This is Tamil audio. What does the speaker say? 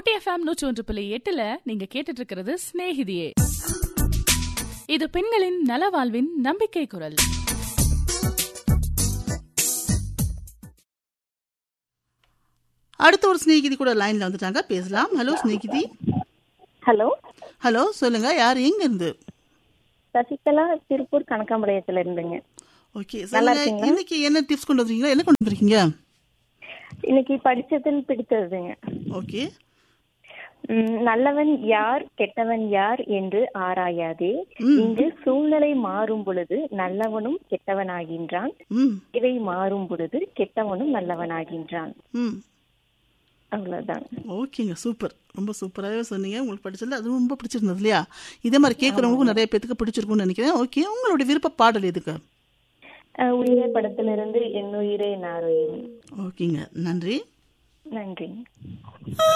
ஊட்டி எஃப்எம் நூற்றி ஒன்று புள்ளி எட்டுல நீங்க கேட்டுட்டு இருக்கிறது சிநேகிதியே இது பெண்களின் நலவாழ்வின் நம்பிக்கை குரல் அடுத்த ஒரு ஸ்நேகிதி கூட லைன்ல வந்துட்டாங்க பேசலாம் ஹலோ ஸ்நேகிதி ஹலோ ஹலோ சொல்லுங்க யார் எங்க இருந்து சசிகலா திருப்பூர் கணக்காம்பாளையத்துல இருந்துங்க ஓகே நல்லா சொல்லுங்க இருக்கீங்களா? இன்னைக்கு என்ன டிப்ஸ் கொண்டு வந்தீங்களா என்ன கொண்டு வந்திருக்கீங்க இன்னைக்கு படிச்சதில் பிடித்ததுங்க ஓகே ம், நல்லவன் யார் கெட்டவன் யார் என்று ஆராயாதே இங்கு சூழ்நிலை மாறும் பொழுது நல்லவனும் கெட்டவனாகின்றான் ம் இவை மாறும் பொழுது கெட்டவனும் நல்லவனாகின்றான் ம் அவ்வளவுதான் ஓகேங்க சூப்பர் ரொம்ப சூப்பராகவே சொன்னீங்க உங்களுக்கு படிச்சதுல அது ரொம்ப பிடிச்சிருந்தது இல்லையா இதே மாதிரி கேட்குறவங்களுக்கும் நிறைய பேத்துக்கு பிடிச்சிருக்கும்னு நினைக்கிறேன் ஓகே உங்களுடைய விருப்ப பாடல் எதுக்கு அஹ், உயிரே படத்திலிருந்து என் உயிரே நாரோயின் ஓகேங்க நன்றி நன்றி